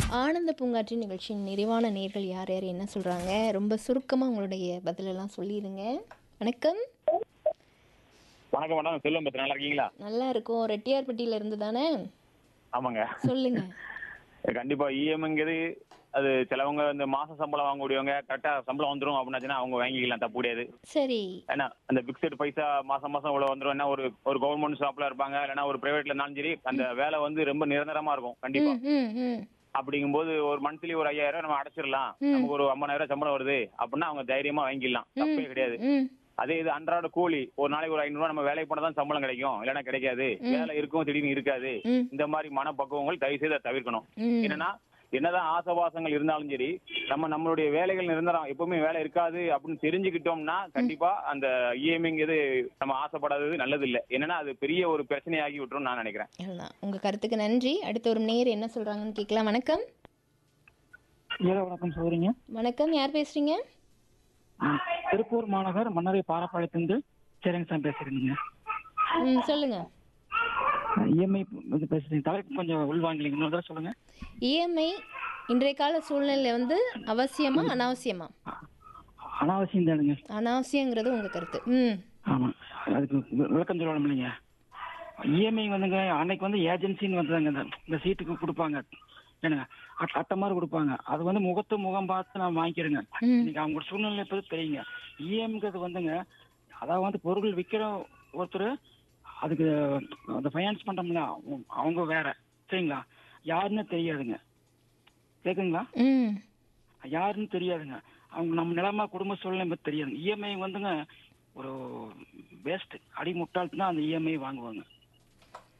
ஆனந்த பூங்காற்றி நிகழ்ச்சியின் நிறைவான நேர்கள் யார் யார் என்ன சொல்கிறாங்க ரொம்ப சுருக்கமாக உங்களுடைய பதிலெல்லாம் சொல்லிடுங்க வணக்கம் வணக்கம் மேடம் செல்வம் பேசுறேன் நல்லா இருக்கீங்களா நல்லா இருக்கும் ரெட்டியார்பட்டியில இருந்து தானே ஆமாங்க சொல்லுங்க கண்டிப்பா இஎம்ங்கிறது அது சிலவங்க இந்த மாச சம்பளம் வாங்கக்கூடியவங்க கரெக்டா சம்பளம் வந்துரும் அப்படின்னாச்சுன்னா அவங்க வாங்கிக்கலாம் தப்பு கிடையாது சரி ஏன்னா அந்த பிக்சட் பைசா மாசம் மாசம் இவ்வளவு வந்துரும் என்ன ஒரு ஒரு கவர்மெண்ட் ஷாப்ல இருப்பாங்க இல்லைன்னா ஒரு பிரைவேட்ல இருந்தாலும் சரி அந்த வேலை வந்து ரொம்ப நிரந்தரமா இருக்கும் கண்டிப்பா ம் ம் ம் அப்படிங்கும்போது ஒரு மந்த்லி ஒரு ஐயாயிரம் நம்ம அடைச்சிடலாம் நமக்கு ஒரு ஐம்பதாயிரம் சம்பளம் வருது அப்படின்னா அவங்க தைரியமா வாங்கிடலாம் தப்பே கிடையாது ம் அதே இது அன்றாட கூலி ஒரு நாளைக்கு ஒரு ஐநூறு ரூபாய் நம்ம வேலைக்கு போனா தான் சம்பளம் கிடைக்கும் இல்லைன்னா கிடைக்காது வேலை இருக்கும் திடீர்னு இருக்காது ம். இந்த மாதிரி மனப்பக்குவங்கள் தயவு செய்து அதை தவிர்க்கணும் ம். என்னன்னா என்னதான் ஆசவாசங்கள் இருந்தாலும் சரி நம்ம நம்மளுடைய வேலைகள் நிரந்தரம் எப்பவுமே வேலை இருக்காது அப்படின்னு தெரிஞ்சுக்கிட்டோம்னா கண்டிப்பா அந்த இஎம்ஐங்கிறது நம்ம ஆசைப்படாதது நல்லது இல்லை என்னன்னா அது பெரிய ஒரு பிரச்சனையாகி விட்டுரும் நான் நினைக்கிறேன் அதுதான் உங்கள் கருத்துக்கு நன்றி அடுத்த ஒரு நேர் என்ன சொல்கிறாங்கன்னு கேட்கலாம் வணக்கம் ஏழை வணக்கம் சௌரிங்க வணக்கம் யார் பேசுகிறீங்க திருப்பூர் மாநகர் மன்னரை பாரப்பாளையத்திலிருந்து சேரங்கசாமி பேசுறீங்க ம் சொல்லுங்கள் இஎம்ஐ இது பேசுறீங்க தலைப்பு கொஞ்சம் உள்வாங்கலீங்க இன்னொரு தடவை சொல்லுங்க இஎம்ஐ இன்றைய கால சூழ்நிலையில் வந்து அவசியமா அனாவசியமா அனாவசியம் தானுங்க அனாவசியங்கிறது உங்கள் கருத்து ம் ஆமா அதுக்கு வி- விளக்கம் சொல்லணும் இல்லைங்க இஎம்ஐ வந்துங்க அன்னைக்கு வந்து ஏஜென்சின்னு வந்தாங்க இந்த இந்த சீட்டுக்கு கொடுப்பாங்க என்னங்க அட்- அட்டை மாதிரி கொடுப்பாங்க அது வந்து முகத்து முகம் பார்த்து நான் வாங்கிக்கிறேங்க ம். இன்னைக்கு அவங்க சூழ்நிலை எப்படி தெரியுங்க இஎம்ங்கிறது வந்துங்க அதாவது வந்து பொருள் விற்கிற ஒருத்தர் அதுக்கு அந்த ஃபைனான்ஸ் பண்றோம்ல அவங்க- அவங்க வேற சரிங்களா யாருன்னு தெரியாதுங்க கேக்குங்களா ம் யாருன்னு தெரியாதுங்க அவங்க நம்ம நிலைமை குடும்ப சூழ்நிலை பத்தி தெரியாதுங்க இஎம்ஐ வந்துங்க ஒரு வேஸ்ட் அடி முட்டாள்தான் அந்த இஎம்ஐ வாங்குவாங்க